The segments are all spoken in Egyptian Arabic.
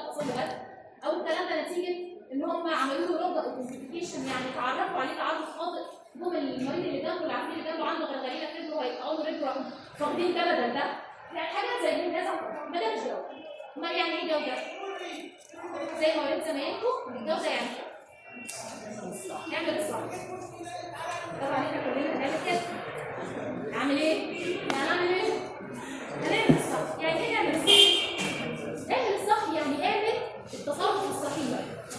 ده حصل له جد او الكلام ده نتيجه ان هم عملوا له رد ايدنتيفيكيشن يعني تعرفوا عليه تعرف خاطئ هم المريض اللي جنبه اللي عارفين اللي جنبه عنده غرغرينه في رجله هيقطعوا له رجله راحوا فاقدين ده بدل ده يعني حاجات زي دي لازم ما ده مش جوده امال يعني ايه جوده؟ زي ما قلت زمايلكم الجوده يعني نعمل الصح طبعا احنا كلنا بنعمل كده اعمل ايه؟ يعني اعمل ايه؟ هنعمل الصح يعني ايه نعمل الصح؟ اعمل الصح يعني اعمل التصرف الصحيح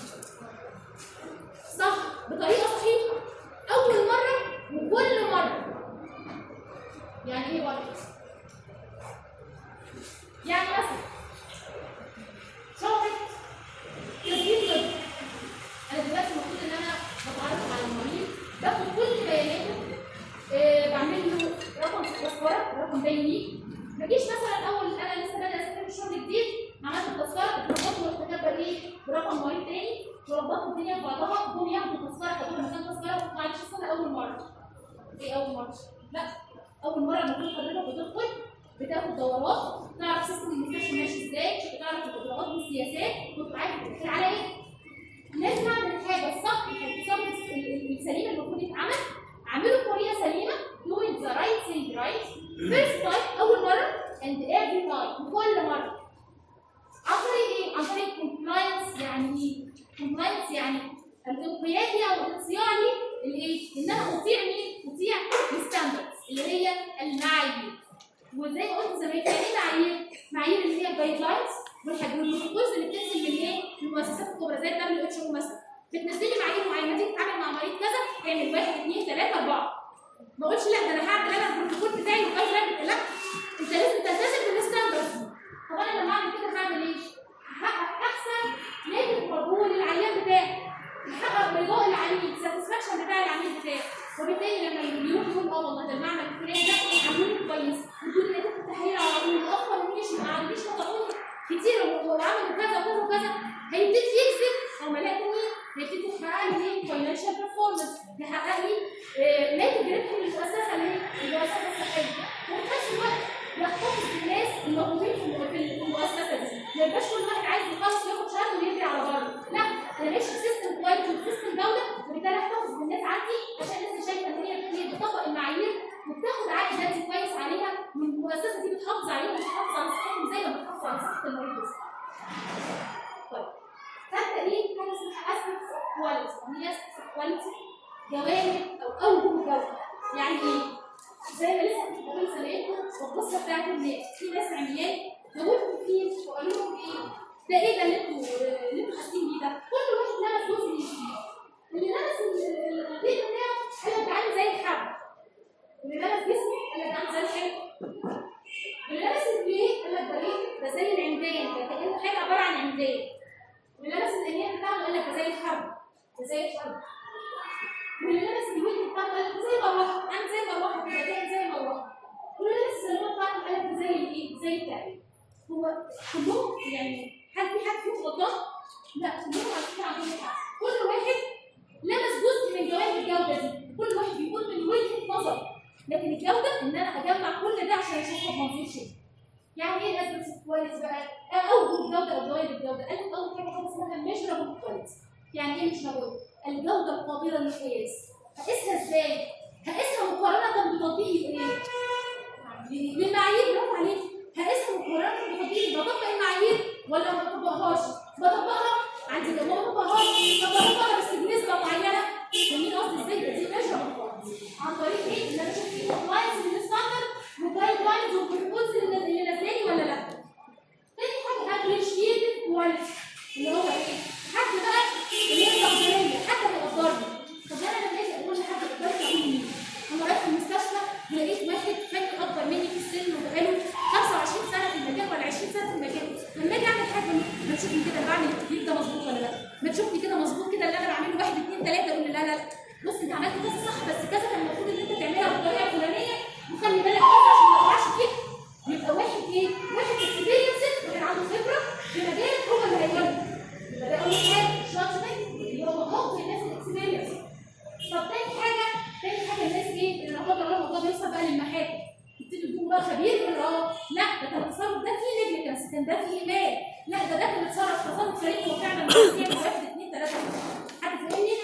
صح بطريقه صحيحه اول مره وكل مره يعني ايه برضه؟ يعني مثلا شهرة تسجيل طبي انا دلوقتي المفروض ان انا بتعرف على المريض باخد كل بياناته آه، بعمل له رقم في التذكره رقم بيني ما اجيش مثلا اول انا لسه بادئ استلم شغل جديد عملت التذكره اتربطت ورحت كاتبه ايه برقم مريض تاني وربطت الدنيا في بعضها جم ياخدوا التذكره حطوها مكان التذكره معلش السنه اول مره ايه اول مره؟ لا اول مره المفروض حضرتك بتدخل بتاخد دورات تعرف سيستم المستشفى ماشي ازاي تعرف الاجراءات والسياسات وتبقى عارف بتدخل على ايه لازم اعمل الحاجه الصح التصرف ال- ال- السليم المفروض يتعمل اعمله بطريقه سليمه doing the right thing right first time اول مره and every time كل مره عن طريق ايه؟ عن طريق compliance يعني ايه؟ compliance يعني الانقيادي او انصياعي الايه؟ ان انا اطيع مين؟ اطيع الستاندردز اللي هي المعايير وزي ما قلت زمان يعني ايه معايير؟ معايير اللي هي الجايد لاينز والبروتوكولز اللي بتنزل من ايه؟ من المؤسسات الكبرى زي الدبليو اتش او مثلا بتنزلي معايير معينه تيجي تتعامل مع مريض كذا اعمل واحد اثنين ثلاثه اربعه ما اقولش لا ده انا هعمل انا البروتوكول بتاعي والجايد لاين لا انت لازم تلتزم بالستاندردز طب انا لما اعمل كده هعمل ايه؟ هحقق احسن ناتج قبول العيان بتاعي هحقق رضاء العميل الساتسفاكشن بتاع العميل بتاعي وبالتالي لما يروح يقول اه والله ده المعمل الفلاني ده عملوني كويس ادوني نتيجه التحليل على طول ما اخرونيش ما قعدونيش نطقوني كتير وعملوا كذا وكذا وكذا هيبتدي يكسب عملاء تانيين هيبتدي يحقق لي ايه فاينانشال بيرفورمانس يحقق لي آه، ناتج ربح للمؤسسه اللي هي المؤسسه الصحيه وفي نفس الوقت يحتفظ بالناس الموجودين في الم- في ال- في المؤسسه دي ما يبقاش كل واحد عايز يخلص ياخد شهاده ويجري على بره لا انا ماشي بسيستم كويس وبسيستم جوده وبالتالي احتفظ بالناس عندي عشان الناس شايفه ان هي هي بتطبق المعايير وبتاخد عائد مادي كويس عليها والمؤسسه دي بتحافظ عليهم وبتحافظ على صحتهم زي ما بتحافظ على صحه المريض بالظبط. طيب ثالثه ايه حاجه اسمها اسبكت كواليتي هي اسبكت كواليتي جوانب او اوجه جوده يعني ايه؟ زي ما لسه كنت بقول زمايلكم والقصه بتاعت الناس في ناس عميان جاوبتهم فيه وقالوا لهم ايه؟ ده ايه ده اللي انتوا اللي انتوا حاسين بيه ده؟ كل واحد لمس جزء من الشيء اللي لمس ال- ال- البيت بتاعه قال لك ده عامل زي الحبل اللي لمس جسمه قال لك ده عامل زي الحبل اللي لمس البيت قال لك ده ايه؟ ده زي العمدان ده كأنه حاجه عباره عن عمدان واللي لمس الانياب بتاعه قال لك ده زي الحبل ده زي الحبل واللي لابس الويل بتاعه قال زي مروحه عامل زي مروحه كده زي زي مروحه واللي لابس السلوم بتاعه قال زي الايه زي التعليم هو كلهم يعني هل في حد فيهم غلطان؟ لا كلهم عارفين عندهم حق كل واحد لمس جزء من جوانب الجوده دي كل واحد بيقول من وجهه نظر لكن الجوده ان انا اجمع كل ده عشان اشوفها بمنظور شيء يعني ايه الاسبكت كويس بقى؟ اوجه الجوده او جوانب الجوده قال لك اول حاجه حاجه اسمها ميجرابل كواليتي يعني ايه ميجرابل؟ الجوده القابله للقياس هقيسها ازاي؟ هقيسها مقارنه بتطبيق الايه؟ بالمعايير برافو عليك هقيسها مقارنه بتطبيق بطبق المعايير ولا ما بطبقهاش؟ بطبقها عندي لو ما بطبقهاش بطبقها بس بنسبه معينه فاهمين قصدي ازاي؟ دي ميجرابل عن طريق ايه؟ ان انا اشوف في كومبلاينس للستاندرد وجايد لاينز وبروبوزل اللي اللي نازلاني ولا لا؟ تاني حاجه ابريشيتد كواليتي اللي هو ايه؟ حد بقى اللي هي تقديريه حد بيقدرني طب انا لما اجي اقول لحد قدرني اقول مين؟ انا رايح المستشفى لقيت واحد فني اكبر مني في السن وبقاله 25 سنه في المكان ولا 20 سنه في المكان لما اجي اعمل حاجه ما تشوفني كده انا بعمل التكليف ده مظبوط ولا لا؟ ما تشوفني كده مظبوط كده اللي انا بعمله واحد اثنين ثلاثه اقول له لا لا لا بص انت عملت كذا صح بس كذا كان المفروض ان انت تعملها بالطريقه الفلانيه وخلي بالك كذا عشان ما تقعش فيها يبقى واحد ايه؟ واحد اكسبيرينس واحد عنده خبره في مجال هو اللي هيقول يبقى ده اول حاجه جادجمنت اللي هو مخاطب الناس الاكسبيرينس طب تاني حاجه تاني حاجه الناس ايه؟ اللي لا قدر الله الموضوع بيوصل بقى للمحاكم يبتدوا يكونوا بقى خبير يقول اه لا ده كان التصرف ده فيه نيجليجنس كان ده فيه اهمال لا ده ده كان اتصرف تصرف سليم وفعلا بيعمل واحد اثنين ثلاثه حد فاهمني؟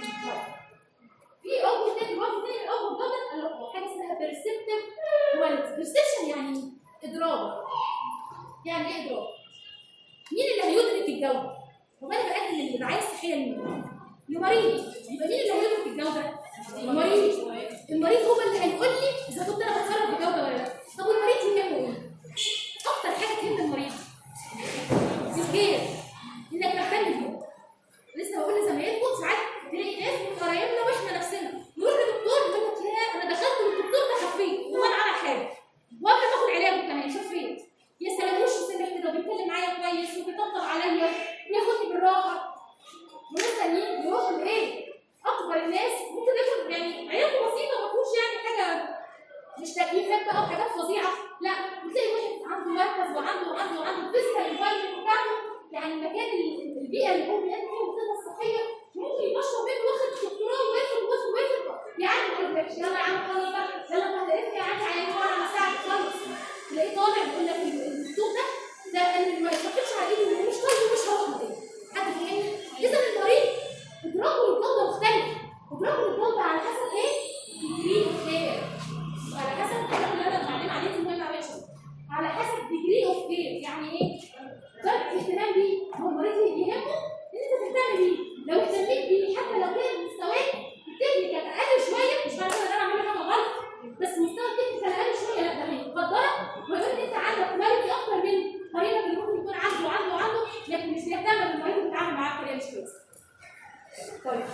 في اوجه تاني وجه تاني الاوجه دوت حاجه اسمها بيرسبتيف كواليتي بيرسبشن يعني ادراك يعني ايه ادراك؟ مين اللي هيدرك الجوده؟ هو انا بقدم الرعايه الصحيه لمين؟ لمريض يبقى مين اللي هيدرك الجوده؟ المريض المريض هو اللي هيقول لي اذا كنت انا بتصرف بجوده ولا لا طب والمريض يهمه ايه؟ اكتر حاجه تهم المريض الخير انك تهتم بيه لسه بقول لزمايلكم ساعات تلاقي ناس من قرايبنا واحنا نفسنا نروح لدكتور يقول لك يا انا دخلت والدكتور ده خفيت وما عمل حاجه وقبل ما اخد علاجه كمان شفيت يا سلام وش سامح كده وبيتكلم معايا كويس وبيطبطب عليا وياخدني بالراحه وناس تانيين يروحوا لايه؟ اكبر الناس ممكن ياخد يعني عياده بسيطه ما فيهوش يعني حاجه مش تكليفات بقى وحاجات فظيعه لا بتلاقي واحد عنده مركز وعنده وعنده وعنده فيزيكال انفايرمنت بتاعته يعني المكان ال- البيئه اللي هو بيعمل فيها الخدمه الصحيه ممكن يبشر منه واخد دكتوراه وياخد واخد واخد يعني ما يقولكش يلا يا عم خلاص بقى يلا ما هدفت يا عم على وانا هساعدك خالص تلاقيه طالع بيقول لك الدكتور ده ده اللي ما يتفقش على ايده ومش طيب ومش هروح له تاني حد فاهمني؟ اذا المريض ادراكه للجوده مختلف ادراكه للجوده على حسب ايه؟ degree of care على حسب الكلام اللي انا بعدين عليه في المهم عليه على حسب degree of care يعني ايه؟ درجه الاهتمام بيه هو المريض يهمه ان انت تهتم بيه لو اهتميت بيه حتى لو كان مستواك التكنيكال اقل شويه مش معنى كده ان انا عامل حاجه غلط بس مستوى التكنيكال اقل شويه لا ده هيفضلك ويقول ان انت عندك كواليتي اكتر من مريضك اللي ممكن يكون عنده وعنده وعنده لكن مش بيهتم بالمريض بيتعامل معاه بطريقه مش كويسه. طيب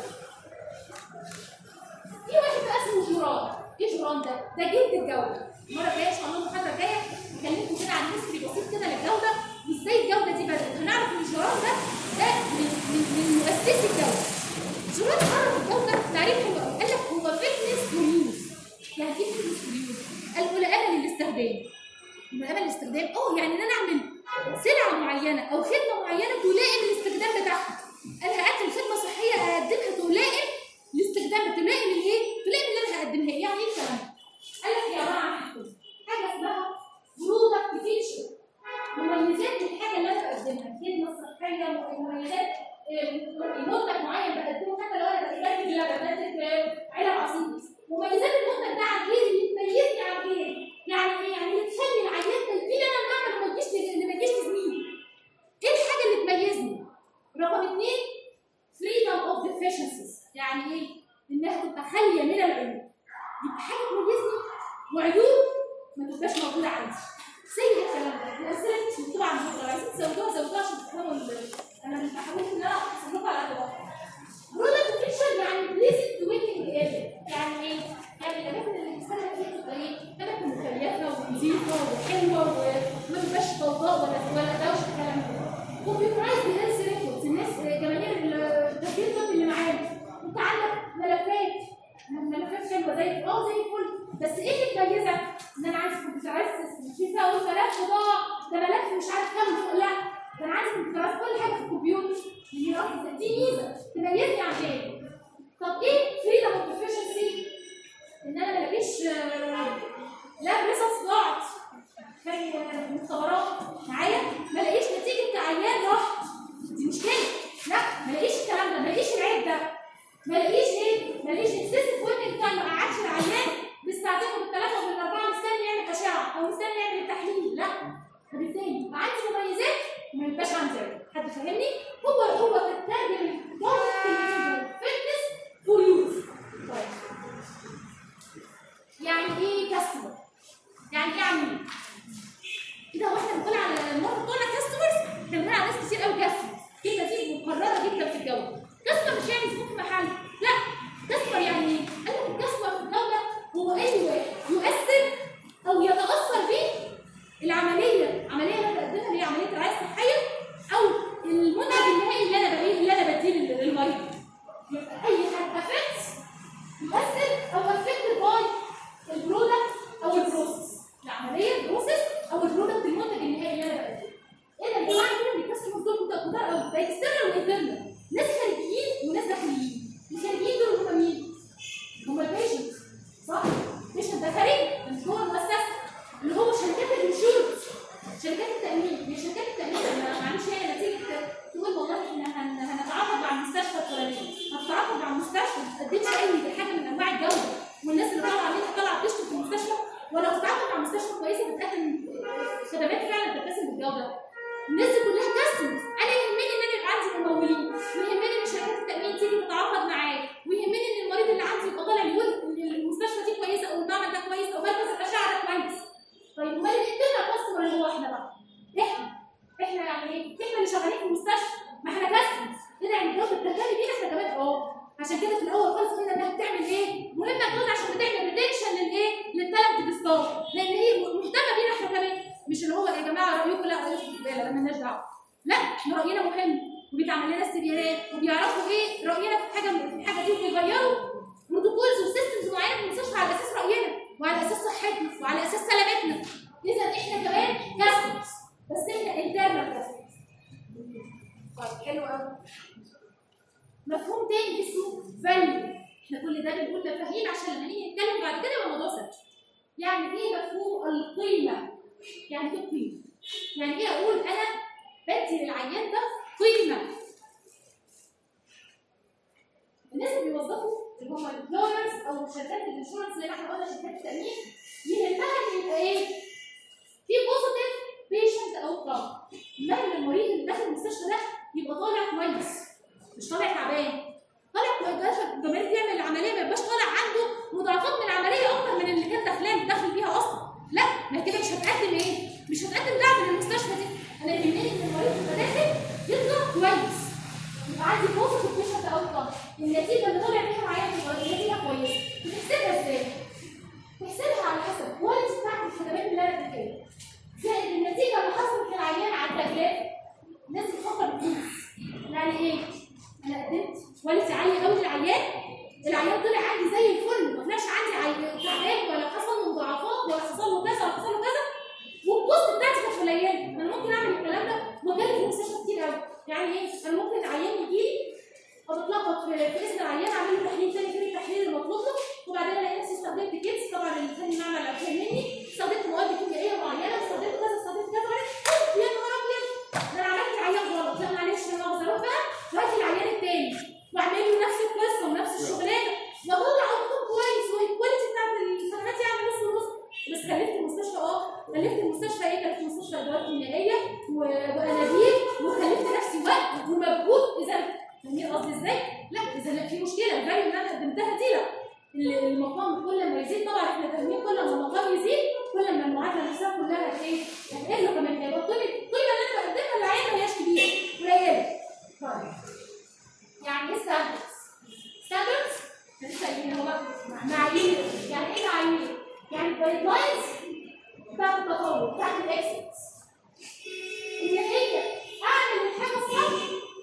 في واحد بقى اسمه جوران ايه جوران ده؟ ده جلد الجوده المره الجايه ان شاء الله المحاضره الجايه هكلمكم كده عن هيستوري بسيط كده للجوده وازاي الجوده دي بدات هنعرف ان جوران ده ده من من من مؤسسي الجوده جوران عرف الجوده تعريف حلو قوي قال لك هو فيتنس تو يوز يعني ايه فيتنس تو يوز؟ الملائمه للاستخدام الملائمه للاستخدام اه يعني ان انا اعمل سلعه معينه او خدمه معينه تلائم الاستخدام بتاعها انا هقدم خدمه صحيه هقدمها تلائم الاستخدام تلائم الايه؟ تلائم اللي انا هقدمها ايه؟ يعني ايه الكلام ده؟ قال لك يا جماعه حاجتين حاجه اسمها برودكت فيتشر مميزات الحاجه اللي انا بقدمها الخدمه الصحيه مميزات آه، منتج معين بقدمه حتى لو انا بقدم لبن بقدم آه، علب عصير مميزات المنتج ده عن غيري اللي تميزني عن غيري يعني ايه؟ يعني اللي تخلي العيان تديني انا المعنى اللي ما تجيش اللي ما تجيش لزميلي ايه الحاجه اللي تميزني؟ رقم اثنين freedom of deficiencies يعني ايه؟ انها تبقى خاليه من العيوب يبقى حاجه تميزني وعيوب ما تبقاش موجوده عندي زي الكلام ده الامثله دي مش مكتوبه عندكم لو عايزين تزودوها زودوها عشان تفهموا ال- انا مش بحاول ان انا احسب لكم على قد برودكت فيكشن يعني بليزنج تو ويتنج اريا يعني ايه؟ يعني الاماكن اللي بنستخدم فيها تبقى ايه؟ اماكن مكيفه ونظيفه وحلوه وما تبقاش ضوضاء ولا ولا دوشه الكلام ده. كمبيوترايز هيلث ريكوردز الناس جماهير التسجيل الطبي اللي معانا انت عندك ملفات ملفات حلوه زي اه زي الفل بس ايه اللي تميزك؟ ان انا عايز كمبيوترايز سيستم في فيها اقول ملف ضاع ده ملف مش عارف كام فوق لا ده انا عايز كمبيوترايز كل حاجه في الكمبيوتر دي رأس- دي ميزه تميزني عن غيري طب ايه فريدم اوف افشنسي؟ ان انا ما الاقيش آه، لا رصص ضاعت في المختبرات معايا ما الاقيش نتيجه عيان راح دي مشكله لا ما الاقيش الكلام ده ما الاقيش العيب ده ما الاقيش ايه ما الاقيش اكسسيف ويتنج تايم ما قعدش العيان بالساعتين وبالثلاثه وبالاربعه مستني يعمل اشعه او مستني يعمل التحليل لا فبالتالي يبقى عندي مميزات وما يبقاش عندي عيب حد فاهمني هو هو تترجم الجوده فيتنس فور يوز طيب يعني ايه كاستمر يعني ايه عميل كده واحنا بنقول على المره بتوعنا كاستمرز احنا بنقول على ناس كتير قوي كاستمرز كلمه دي مكرره جدا في الجوده كاستمر مش يعني زبون في محل لا كاستمر يعني ايه؟ قال لك الكاستمر في الجوده هو اي واحد يؤثر او يتاثر به العمليه العمليه اللي انا بقدمها اللي هي عمليه الرعايه الصحيه او المنتج النهائي اللي انا بديه اللي انا بديه لل- للمريض يبقى اي حد افكت يؤثر او افكت باي البرودكت او البروسيس العمليه البروسيس او البرودكت المنتج النهائي اللي انا بقدمه ايه ده يا جماعه كده ان الكاستمرز دول كتار كتار قوي ده اكسترنال وانترنال ناس خارجيين وناس داخليين الخارجيين دول هم مين؟ هم البيشنت صح؟ البيشنت ده خارجي ده مش جوه المؤسسه اللي هو شركات الانشورنس شركات التامين هي شركات التامين انا معلش الناس دي كلها كاستمرز انا يهمني ان انا يبقى عندي ممولين ويهمني ان شركات التامين تيجي تتعاقد معايا ويهمني ان المريض اللي عندي يبقى طالع يقول ان المستشفى دي كويسه او المعمل ده كويس او مركز الاشعه ده كويس طيب امال الانترنال كاستمر اللي هو احنا بقى احنا احنا يعني ايه؟ احنا اللي شغالين في المستشفى ما احنا كاستمرز كده يعني الدكتور بتهتم بينا احنا كمان اه عشان كده في الاول خالص قلنا انها بتعمل ايه؟ مهمه جدا عشان بتعمل ريتنشن للايه؟ للتالنت ستاف لان هي مهتمه بينا احنا كمان مش اللي هو يا جماعه رايكم لا رايكم في الزباله مالناش دعوه لا احنا راينا مهم وبيتعمل لنا استبيانات وبيعرفوا ايه راينا في حاجه في الحاجه دي وبيغيروا بروتوكولز وسيستمز معينه في المستشفى على اساس راينا وعلى اساس صحتنا وعلى اساس سلامتنا اذا احنا كمان كاستمرز بس احنا انترنال كاستمرز طيب حلو قوي مفهوم تاني اسمه فاليو احنا كل ده بنقول مفاهيم عشان لما نيجي نتكلم بعد كده يبقى الموضوع سهل يعني ايه مفهوم القيمه يعني ايه قيمه يعني ايه اقول انا بدي للعيان ده قيمه الناس اللي بيوظفوا اللي هم الامبلويرز او شركات الانشورنس زي ما احنا قلنا شركات التامين يهمها ان يبقى ايه في بوزيتيف بيشنت اوت كام المريض اللي داخل المستشفى ده يبقى طالع كويس مش طالع تعبان طالع داخل الجماهير يعمل العمليه ما يبقاش طالع عنده مضاعفات من العمليه اكتر من اللي كان داخلان داخل بيها اصلا لا ما كده مش هتقدم ايه مش هتقدم دعم للمستشفى دي انا يهمني ان المريض يبقى داخل يطلع كويس يبقى عندي بوزيتيف بيشنت اوت النتيجه اللي طالع بيها معايا تبقى النتيجه كويسه بتحسبها ازاي؟ تحسبها على حسب الكواليتي بتاعت الخدمات اللي انا بديها زائد النتيجه اللي حصلت للعيان على التكلفه الناس بتفكر بفلوس يعني ايه؟ انا قدمت كواليتي عاليه قوي للعيان العيان طلع عندي زي الفل ما طلعش عندي عيان تعبان ولا حصل له مضاعفات ولا حصل له كذا ولا حصل له كذا والكوست بتاعتي كانت قليله انا ممكن اعمل الكلام ده واكلف المستشفى كتير قوي يعني ايه؟ انا ممكن العيان يجي لي اتلخبط في في اسم العيان اعمل له تحليل تاني غير التحليل المطلوب له وبعدين الاقي نفسي استخدمت كيتس طبعا الثاني معمل اكتر مني استخدمت مواد كيميائيه معينه استخدمت كذا استخدمت كذا يا نهار ابيض ده انا عملت عيان غلط لا معلش انا مؤاخذه اروح بقى وهات العيان التاني واعمل له نفس القصه ونفس الشغلانه واطلع اوتكم كويس والكواليتي بتاعت الخدمات يعني نص ونص بس كلفت المستشفى اه كلفت المستشفى ايه كلفت المستشفى ادوات كيميائيه و- وانابيب وكلفت نفسي وقت ومجهود اذا فاهمين قصدي ازاي؟ لا اذا لا في مشكله الفاليو اللي انا قدمتها دي لا ال- المقام كل ما يزيد طبعا احنا فاهمين كل ما المقام يزيد كل ما المعادله نفسها كلها هت ايه؟ هتقل كمان هيبقى القيمه القيمه اللي انا بقدمها للعيان ما هياش كبيره قليله. طيب يعني ايه ستاندردز؟ ستاندردز لسه قايلين هو معايير يعني ايه معايير؟ يعني الجايد لاينز بتاعت التطور بتاعت الاكسلنس ان هي اعمل الحاجه الصح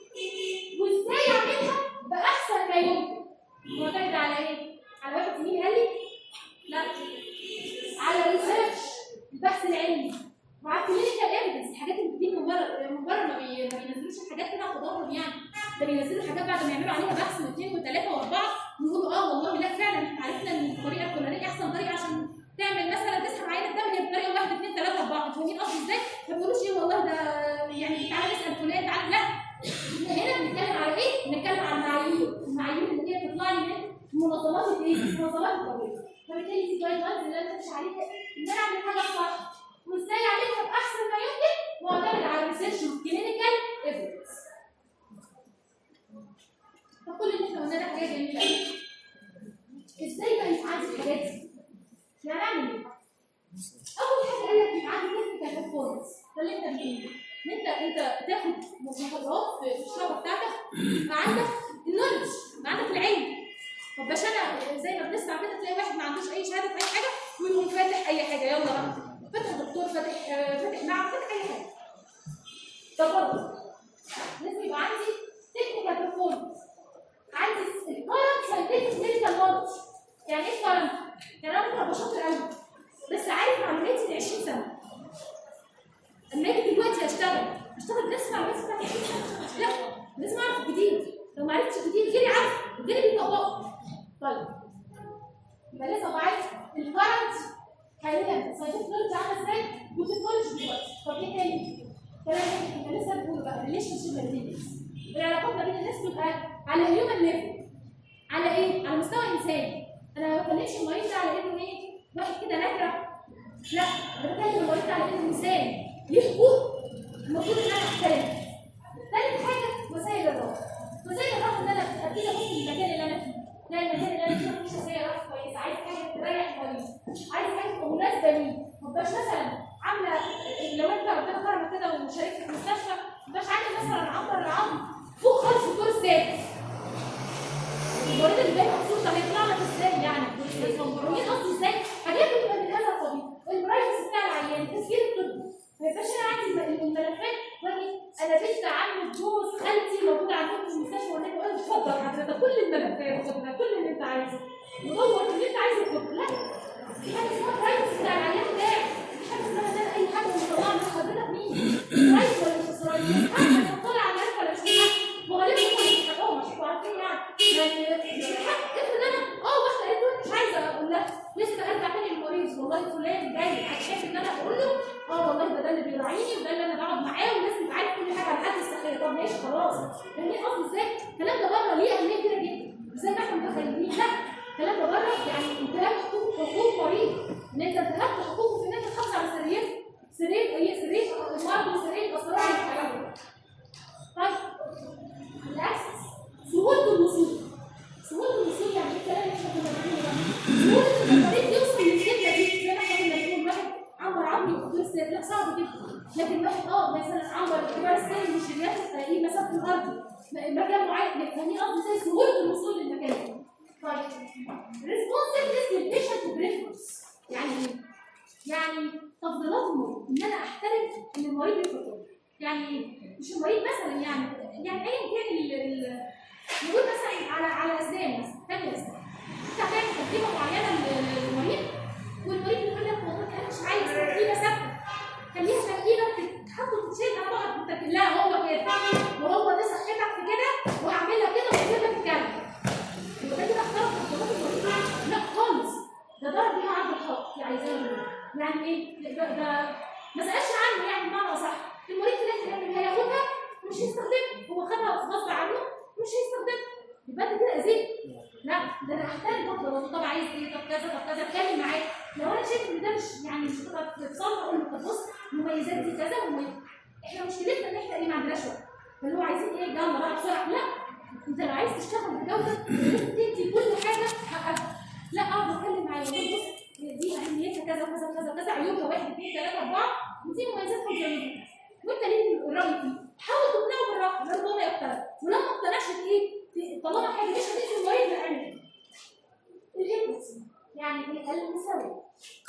وازاي اعملها باحسن ما يمكن معتمد على ايه؟ على واحد زميلي قال لي لا على الريسيرش البحث العلمي وعلى الكلينيكال ايفيدنس الحاجات اللي بتجيب من بره من بره ما, بي... ما بينزلوش الحاجات كده تضارب يعني ده بينزلوا حاجات بعد ما يعملوا عليها بحث واثنين وثلاثه واربعه ويقولوا اه والله لا فعلا احنا عرفنا ان الطريقه الفلانيه احسن طريقه عشان تعمل مثلا تسحب عينه دم هي بطريقه واحد اثنين ثلاثه اربعه فاهمين قصدي ازاي؟ ما بيقولوش ايه والله ده يعني تعالى نسال فلان تعالى لا احنا هنا بنتكلم على ايه؟ بنتكلم على المعايير، المعايير اللي هي بتطلع لي من منظمات الايه؟ منظمات الدوليه. فبالتالي دي جايد لاينز اللي انا مش عليها ان انا اعمل حاجه صح وازاي اعملها باحسن ما يمكن معتمد على الريسيرش والكلينيكال ايفيدنس. فكل اللي احنا قلناه ده حاجات جميله قوي. ازاي بقى يبقى عندي الحاجات دي؟ يعني اعمل ايه؟ اول حاجه قال لك يبقى عندي تكنيكال بيرفورمانس ده اللي انت بتقوله ان انت انت تاخد محاضرات في الشعبه بتاعتك يبقى عندك النولج يبقى عندك العلم طب باش انا زي ما بنسمع كده تلاقي واحد ما عندوش اي شهاده في اي حاجه ويقوم فاتح اي حاجه يلا بقى فاتح دكتور فاتح آه، فاتح معهد فاتح اي حاجه ده برضه لازم يبقى عندي تكنيكال بيرفورمانس عندي الكارنت ساينتفك ميديكال نولج يعني ايه كارنت؟ يعني انا ممكن ابقى شاطر قوي بس عارف معلوماتي ل 20 سنه اما اجي دلوقتي اشتغل اشتغل بنفس المعلومات بتاعت 20 سنه لا لازم اعرف الجديد لو ما عرفتش الجديد غيري عارف غيري بيطبقه طيب يبقى لازم ابقى عارف الكارنت حاليا ساينتفك نولج عامله ازاي والتكنولوجي دلوقتي طب ايه تاني؟ كلام تاني احنا لسه بنقول بقى ريليشن شيب العلاقات ما بين الناس تبقى على هيومن ليفل على ايه؟ على مستوى انساني انا ما بكلمش المريض ده على انه ايه؟ واحد كده نكره لا انا بكلم المريض ده على انه انسان ليه حقوق المفروض ان انا مثلا عنبر العظم فوق خالص في الدور السادس المريض اللي باين مبسوط طب هيطلع لك ازاي يعني مين قصدي ازاي حاجات بتبقى من هذا القبيل البرايفسي بتاع العيان التسجيل الطبي ما يبقاش انا عندي الملفات واجي انا بنت عم جوز خالتي موجوده عندكم في المستشفى ولا اقول اتفضل حضرتك كل الملفات خدها كل اللي انت عايزه ودور في اللي انت عايزه خده لا في حاجه اسمها برايفسي بتاع العيان ده مش حاجه اسمها ده اي حاجه مطلعه من حضرتك مين برايفسي ولا مش اسرائيلي حاجه طالع على الناس ولا مش حاجه وغالبا هم مش حقهم مش عارفين يعني يعني مش الحق افرض انا اه واحده قالت مش عايزه اقول لها لسه ارجع تاني للمريض والله فلان جاي عشان ان انا اقول له اه والله ده ده اللي بيراعيني وده اللي انا بقعد معاه ولازم يبقى عارف كل حاجه عن حد الصحيه طب ماشي خلاص يعني ايه قصدي ازاي؟ الكلام ده بره ليه اهميه كبيره جدا زي ما احنا متخيلين لا الكلام ده بره يعني انتهاك حقوق حقوق مريض ان انت انتهكت حقوقه في ان انت تحافظ على سريته سرير هي سرير المرض وسرير اسرار الحياه طيب الاكسس سهوله الوصول سهوله الوصول يعني ايه الكلام اللي احنا كنا بنقوله ده؟ سهوله ان المريض يوصل للخدمه دي زي ما احنا كنا بنقول واحد عمر عمري وخطوط السير لا صعب جدا لكن واحد اه مثلا عمر كبار السن مش اليات تلاقيه مثلا في الارض مكان معين يعني قصدي زي سهوله الوصول للمكان طيب ريسبونسبلنس للبيشنت بريفرنس يعني ايه؟ يعني تفضيلات المريض ان انا احترم ان المريض يفضل يعني مش المريض مثلا يعني يعني ايا كان ال ال نقول مثلا على على اسنان مثلا تاني اسنان انت هتعمل تركيبه معينه للمريض والمريض يقول لك والله انا مش عايز تركيبه ثابته خليها تركيبه تتحط وتتشيل على بعض انت لا هو كده وهو ده صحتك في كده وهعملها كده وهجيب لك الكلام يبقى ده كده اخترق تفضيلات المريض لا خالص ده ضرب بيها عرض الحق يعني زي ما بيقولوا يعني ايه ده, ده ما سالش عنه يعني بمعنى اصح المريض في الاخر يعني هياخدها مش هيستخدمها هو خدها غصب عنه مش هيستخدمها يبقى انت كده اذيت لا ده انا هحتاج برضه طب عايز ايه طب كذا طب كذا اتكلم معاه لو انا شايف ان ده مش يعني مش هتبقى تتصرف اقول له طب بص المميزات دي كذا ومميزات احنا مشكلتنا ان احنا ايه ما عندناش وقت فاللي هو عايزين ايه يلا بقى بسرعه لا انت لو عايز تشتغل بجوده لازم تدي كل حاجه حقها لا اقعد اتكلم معاه واقول بص دي اهميتها كذا وكذا وكذا وكذا عيوبها واحد اثنين ثلاثه اربعه ودي مميزاتها وجميلها وانت ليه الراي فيه حاول تقنعه بالراحه لازم هو يقتنع ولما ما اقتنعش ايه طالما حاجه مش هتاذي المريض نعمل الهيبنس يعني ايه المساواه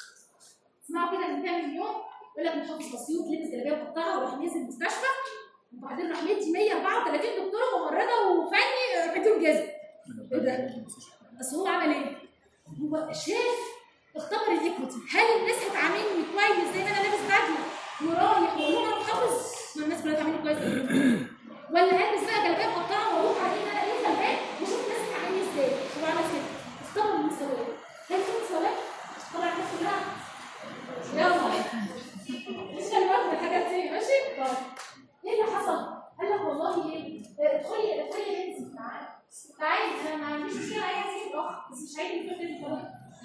اسمعوا كده من كام يوم يقول لك محافظ بسيط لبس جلابيه مقطعه وراح نزل المستشفى وبعدين راح مدي 134 دكتوره ممرضه وفني راحتهم جزم ايه ده؟ بس هو عمل ايه؟ هو شاف اختبر الايكوتي هل الناس هتعاملني كويس زي ما انا لابس بدله ورايح واقول لهم انا محافظ ما الناس كلها تعاملني كويس ولا هلبس بقى جلابيه مقطعه واروح عليه ان انا ايه غلبان واشوف الناس هتعاملني ازاي هو عمل كده اختبر المساواه هل في مساواه؟ طبعا الناس كلها يلا مش هنوقف الحاجات دي ماشي؟ طيب ايه اللي حصل؟ قال لك والله ايه ادخلي ادخلي يا بنتي تعالي تعالي انا ما عنديش مشكله اي حاجه تيجي تاخر بس مش عايز يفكر خلاص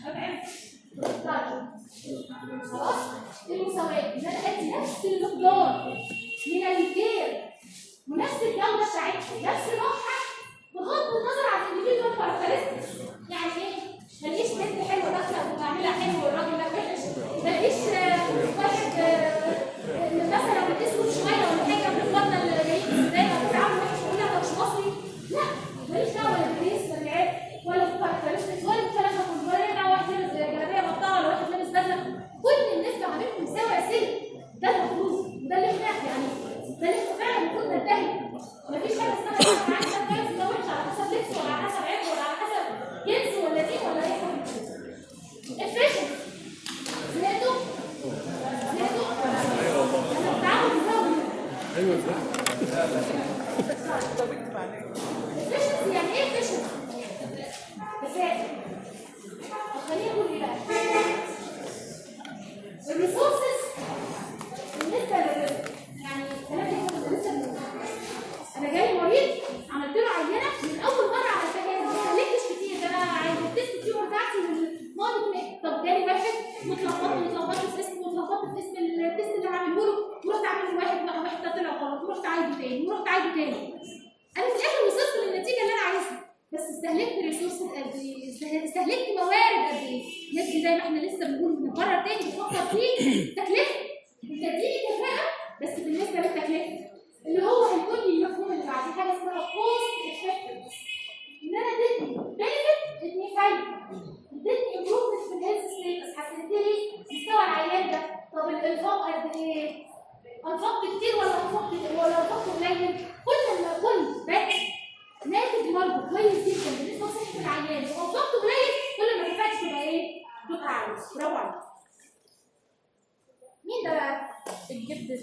طيب خلاص المساواه ان انا ادي نفس المقدار من الكير ونفس الجوده بتاعتها نفس نوعها بغض النظر عن الانديفيدوال كاركترستكس يعني ايه؟ ماليش بنت حلوه داخله وبعملها حلو والراجل ده وحش ماليش واحد مثلا بتسود شويه ولا حاجه من اخواتنا اللي جايين من السودان او بيتعاملوا وحش ويقول لك مش مصري لا ماليش دعوه ولا بالريس ولا بالعيب ولا بالكاركترستكس ولا بالكلام ده كله ولا دعوه واحد لابس جلابيه مقطعه ولا واحد لابس بدله كل الناس بعملهم مساوي اساسي ده المفروض وده اللي احنا يعني ده اللي احنا فعلا المفروض ننتهي مفيش حاجه اسمها انا عايز اتجوز ده وحش على حسب لبسه ولا على حسب عيبه ولا على حسب جنسه ولا دين ولا اي حاجه الفاشن سمعتوا؟ سمعتوا؟ انا بتعامل مزاوي ايوه efficiency يعني ايه efficiency؟ كفاءة خليني اقول ايه بقى؟ الريسورسز بالنسبة لل يعني الكلام اللي احنا كنا لسه بنقوله. انا جاي مريض عملت له عينة من اول مرة عملتها هي ما استهلكتش كتير ده انا عايز التست تيوب بتاعتي والماضي كده طب جالي واحد واتلخبطت واتلخبطت في اسمه واتلخبطت في اسم التست اللي هعمله له ورحت عامل واحد بقى واحد ده طلع غلط ورحت عايده تاني ورحت عايده تاني انا في الاخر وصلت للنتيجه اللي انا عايزها بس استهلكت ريسورس قد ايه است- استهلكت موارد قد ايه نفسي زي ما احنا لسه بنقول بنكرر تاني بنفكر فيه تكلفه انت اديني كفاءه بس بالنسبه للتكلفه اللي هو هيكون لي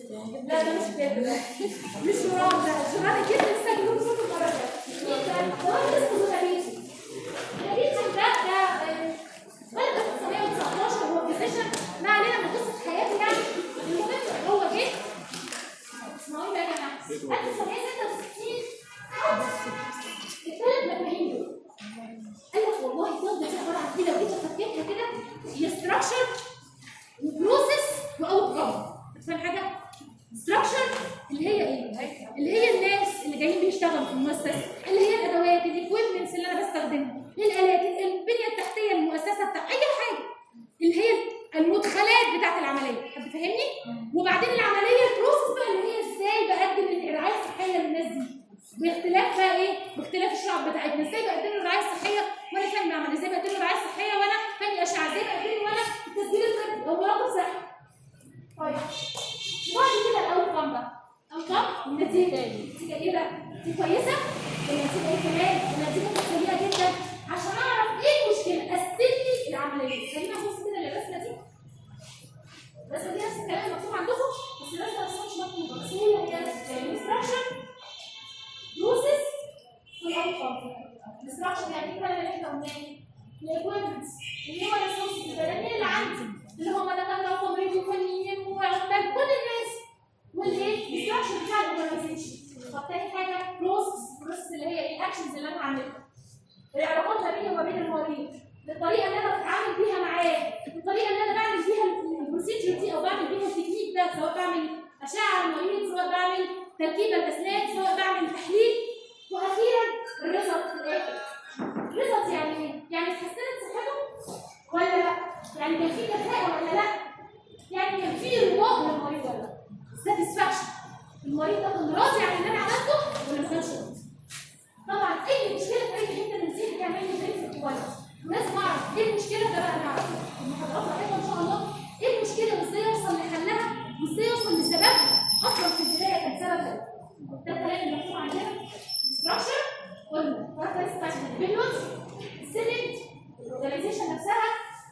لا ده مش كده مش شراب ده شراب كده لسه جنوب صوت المره مين ده؟ ده اسمه زوتابيتي زوتابيتي ده ده آه، ولد 1919 هو فيزيشن ما علينا من قصه حياته يعني المهم هو جه اسمعوني بقى يا جماعه 1966 الثلاث مفاهيم دول قال لك والله الطب دي عباره عن كده وجيت افككها كده هي ستراكشر وبروسيس واوت كم فاهم حاجه؟ ستراكشر اللي هي ايه؟ اللي هي الناس اللي جايين بيشتغلوا في المؤسسه اللي هي الادوات الاكويبمنتس اللي انا بستخدمها الالات البنيه التحتيه للمؤسسه بتاع اي حاجه اللي هي المدخلات بتاعت العمليه حد فاهمني؟ وبعدين العمليه البروسيس بقى اللي هي ازاي بقدم الرعايه الصحيه للناس دي باختلاف بقى ايه؟ باختلاف الشعب بتاعتنا ازاي بقدم له الرعايه الصحيه وانا فاهم بعمل ازاي بقدم له الرعايه الصحيه وانا فني اشعه ازاي بقدم له وانا التسجيل الطبي او مراقب صحي طيب وبعد كده الاوت كام بقى اوت كام النتيجه النتيجه ايه بقى؟ دي كويسه ولا النتيجه ايه كمان؟ النتيجه كانت سيئه جدا عشان اعرف ايه المشكله قسم لي العمليه خلينا نبص كده للرسمه دي الرسمه دي نفس الكلام اللي مكتوب عندكم بس الرسمه نفسها مش مكتوبه بس هي هي انستراكشن بروسيس والاوتكم الاستراكشر يعني ايه اللي احنا قلناه الايكويبمنتس اللي هو الريسورسز البدنيه اللي عندي اللي هم دكاتره وتمريض وفنيين وعمال كل الناس والايه الاستراكشر بتاع الاورجنايزيشن طب تاني حاجه بروسيس بروسيس اللي هي ايه الاكشنز اللي انا هعملها العلاقات ما بيني وما بين المريض الطريقه اللي انا بتعامل بيها معاه الطريقه اللي انا بعمل بيها البروسيجر دي او بعمل بيها التكنيك ده سواء بعمل اشعه على المريض سواء بعمل تركيب الاسنان سواء بعمل تحليل واخيرا الريزلت في الاخر الريزلت يعني ايه؟ يعني اتحسنت صحته ولا لا؟ يعني كان في كفاءه ولا لا؟ يعني كان في رضاء للمريض ولا لا؟ ساتسفاكشن المريض ده كان راضي عن اللي انا عملته ولا ما كانش راضي؟ طبعا اي مشكله في اي حته من دي بتعمل لي زي في الكواليتي ولازم اعرف ايه المشكله ده بقى نعرفه المحاضرات بتاعتنا ان شاء الله ايه المشكله وازاي اوصل لحلها وازاي اوصل لسببها اصلا في البدايه كان سبب ايه؟ ده الكلام اللي مكتوب عندنا ستراكشر قلنا كاركترستيك بيلوز السيلنت الاورجنايزيشن نفسها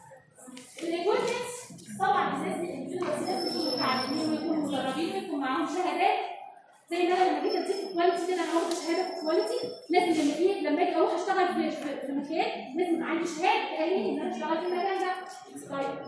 الايكويبمنتس طبعا الناس دي الانفلونس لازم يكونوا متعلمين ويكونوا مدربين ويكون معاهم شهادات زي ان انا لما جيت اديك كواليتي كده انا واخده شهاده في كواليتي لازم لما اجي لما اجي اروح اشتغل في في في مكان لازم يبقى عندي شهاده تقريبا ان انا اشتغل في المكان ده طيب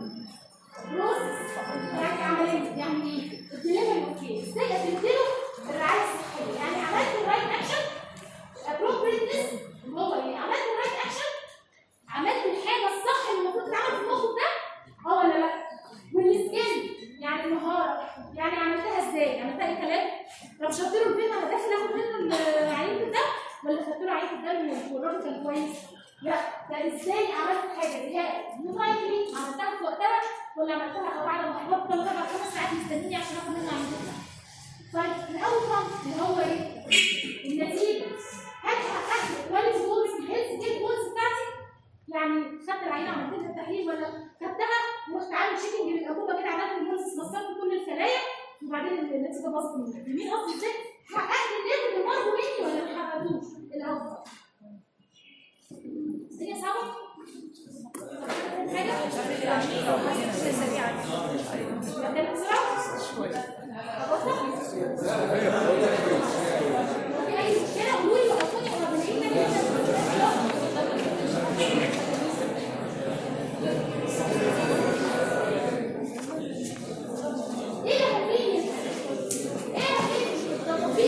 بروسس يعني عمليه يعني ايه؟ الدليفري اوكي ازاي قدمت له الرعايه الصحيه يعني عملت الرايت اكشن appropriateness اللي هو ايه؟ عملت الرايت اكشن عملت الحاجه الصح اللي المفروض تتعمل في الموقف ده اه ولا لا؟ والسكيل يعني المهاره يعني عملتها ازاي؟ عملتها اي كلام؟ طب شربت له الفيلم انا داخل اخد منه عينه الدم ولا خدت له عينه الدم والراجل كان كويس؟ لا ده ازاي عملت حاجه اللي هي موبايلي عملتها في وقتها ولا عملتها بعد ما حضرت ولا بعد خمس ساعات مستنيني عشان اخد منه عينه الدم؟ طيب الاول اللي هو ايه؟ النتيجه هل حققت الكواليتي جولز الهيلث كير جولز بتاعتي؟ يعني خدت العينه عملت لها تحليل ولا خدتها ورحت عامل تشيكنج للانبوبه كده عملت البولس بصرت كل الخلايا وبعدين النتيجه باظت مني مين قصدي ازاي؟ حققت الليفل اللي برضه مني ولا ما حققتوش؟ الاول الدنيا صعبه؟ حاجه؟ بتكلم بسرعه؟ في اي مشكله قولوا لي وقفوني وقفوني ايه يا حبيبي؟ ايه يا حبيبي؟ طب في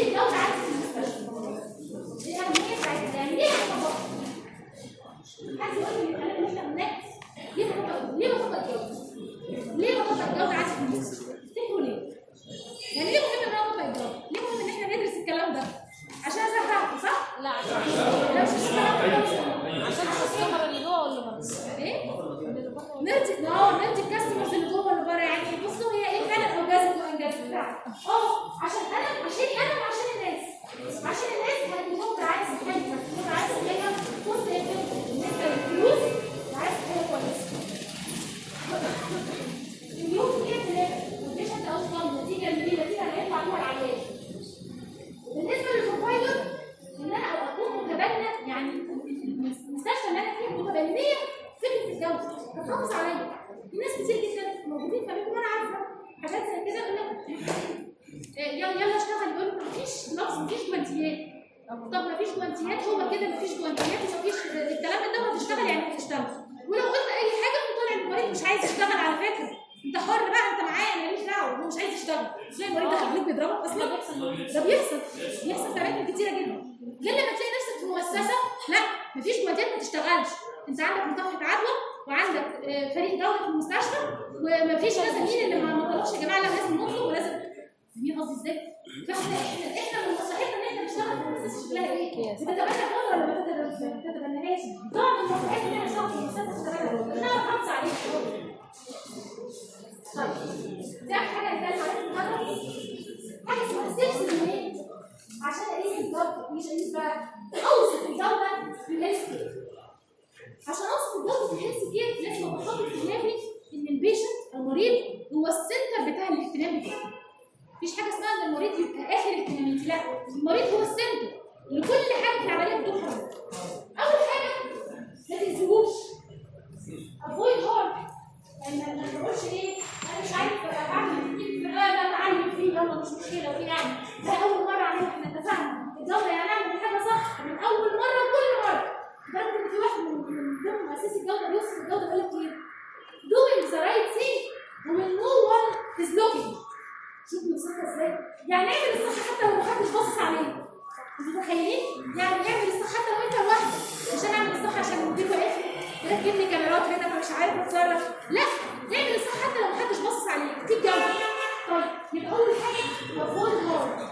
خلاص مفيش جوانتيات طب مفيش جوانتيات هو كده مفيش جوانتيات ومفيش الكلام ده هتشتغل يعني هتشتغل ولو قلت اي حاجه قوم طالع المريض مش عايز يشتغل على فكره انت حر بقى انت معايا انا ماليش دعوه هو مش عايز يشتغل زي المريض دخل عليك بيضربك اصلا ده بيحصل بيحصل في اماكن كتيره جدا غير لما تلاقي نفسك في مؤسسه لا مفيش جوانتيات ما تشتغلش انت عندك مكافحه عدوى وعندك آه، فريق جوده في المستشفى ومفيش لازم مين اللي ما ما طلبش يا جماعه لا لازم نطلب ولازم فاهمين قصدي ازاي؟ فاحنا احنا احنا من مصلحتنا ان احنا نشتغل في المؤسسه شكلها ايه؟ بتتبنى كده ولا ما بتتبنى- ما بتتبناهاش؟ طبعا من مصلحتنا ان احنا نشتغل في المؤسسه شكلها احنا نحافظ عليها طيب دي اول حاجه هنتكلم عليها النهارده حاجه اسمها ستيبس المهم عشان اقيس الجوده مش اقيس بقى اوصف الجوده في الهيلث كير عشان اوصف الجوده في الهيلث كير لازم ابقى حاطط في دماغي ان البيشنت المريض هو السنتر بتاع الاهتمام بتاعي مفيش حاجه اسمها ان المريض يبقى اخر اهتماماتي لا المريض هو السنتر لكل حاجه في العمليه بتدخل اول حاجه ما تنسوهوش افويد هارم يعني ما ما تقولش ايه انا مش عارف اعمل كيف انا اتعلم فيه يلا مش مشكله وفي يعني ده اول مره اعملها احنا اتفقنا الدوله يعني اعمل الحاجه صح من اول مره كل مره لدرجه ان في واحد من من ضمن مؤسسي الجوده بيوصف الجوده يقول لك ايه doing the right thing when no one is looking شوف بيوصفها ازاي يعني اعمل الصح حتى لو محدش باصص عليك انتوا متخيلين؟ يعني اعمل الصح حتى لو انت لوحدك مش انا اعمل الصح عشان المدير واقف لي يركب لي كاميرات هنا فمش عارف اتصرف لا اعمل الصح حتى لو محدش باصص عليك دي الجوده طيب يبقى اول حاجه افويد هارم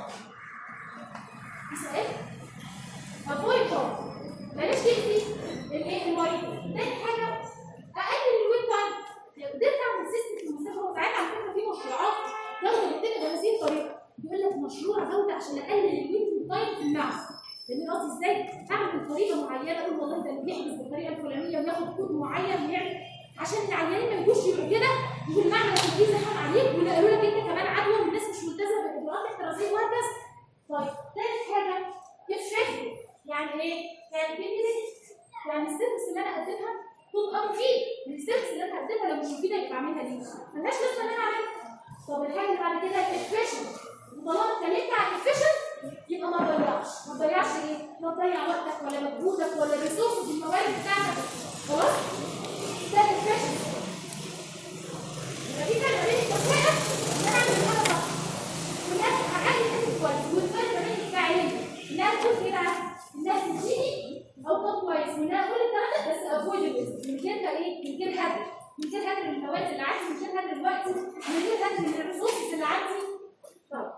سؤال افويد هارم بلاش تأذي الايه المريض تاني حاجه اقلل الويت تايم لو قدرت اعمل سيستم في المستشفى وساعات على فكره في مشروعات جوده بتتم بهذه الطريقه يقول لك مشروع جوده عشان اقلل الويت تايم في المعمل فاهمين قصدي ازاي؟ اعمل بطريقه معينه اقول والله ده اللي بيحجز بالطريقه الفلانيه وياخد كود معين ويعمل عشان العيانين ما يجوش يبقوا كده يقول المعمل فيه زحام عليك ويلاقوا لك انت كمان عدوى والناس مش ملتزمه بالاجراءات الاحترازيه وهكذا. طيب ثالث حاجه افشل يعني ايه؟ يعني كلمه يعني السيرفيس اللي انا هقدمها تبقى مفيد السيرفيس اللي انا هقدمها لو مش مفيده يبقى اعملها دي ملهاش لازمه ان انا اعملها طب الحاجه اللي بعد كده الافيشن وطالما اتكلمت عن الافيشن يبقى ما تضيعش ما تضيعش ايه؟ لا تضيع وقتك ولا مجهودك ولا الريسورسز الموارد بتاعتك خلاص؟ ده الافيشن يبقى في فرق بين التسويق ان انا اعمل حاجه صح والاخر هعمل حاجه كويس والفرق بين الفاعلين انها تكون كده انها تديني اوقات كويس وانها اقول الكلام ده بس افويد من غير ايه؟ من غير هدر من غير هدر المواد اللي عندي من غير هدر الوقت من غير هدر من الريسورسز اللي عندي طب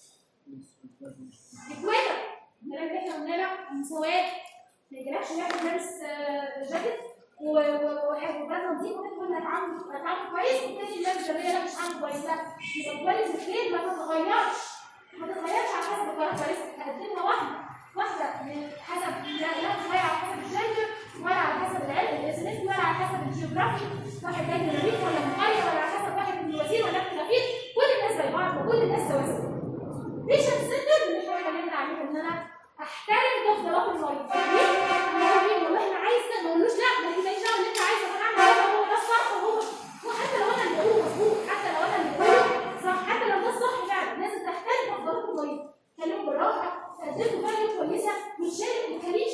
الكويتر الكلام اللي احنا قلنا له المساواه ما يجيلكش واحد لابس آه، جاكيت و- و- وحاجه وجزمه نظيفه وانت تقول هتعامل هتعامل كويس والتاني لابس جلابيه لا مش عامل كويس لا يبقى كويس الخير ما تتغيرش ما تتغيرش على حسب القرار كويس هقدمها واحده واحده من حسب لا لا تتغير على حسب الجندر ولا على حسب العلم الاسلامي ولا على حسب الجيوغرافي واحد جاي من الريف ولا من قريه ولا على حسب واحد من الوزير ولا من الخفيف كل الناس زي بعض وكل الناس سواسيه بيشنت سنتر اللي احنا اتكلمنا عليه ان انا احترم تفضيلات المريض ليه؟ ليه؟ والله انا عايز ده ما اقولوش لا ما ماليش دعوه اللي انت عايزه انا اعمل كذا هو ده الصح وهو وحتى لو انا اللي بقوله مظبوط حتى لو انا اللي بقوله صح حتى لو ده الصح فعلا لازم تحترم تفضيلات المريض كلمه بالراحه تقدم له حاجه كويسه وتشارك وتخليه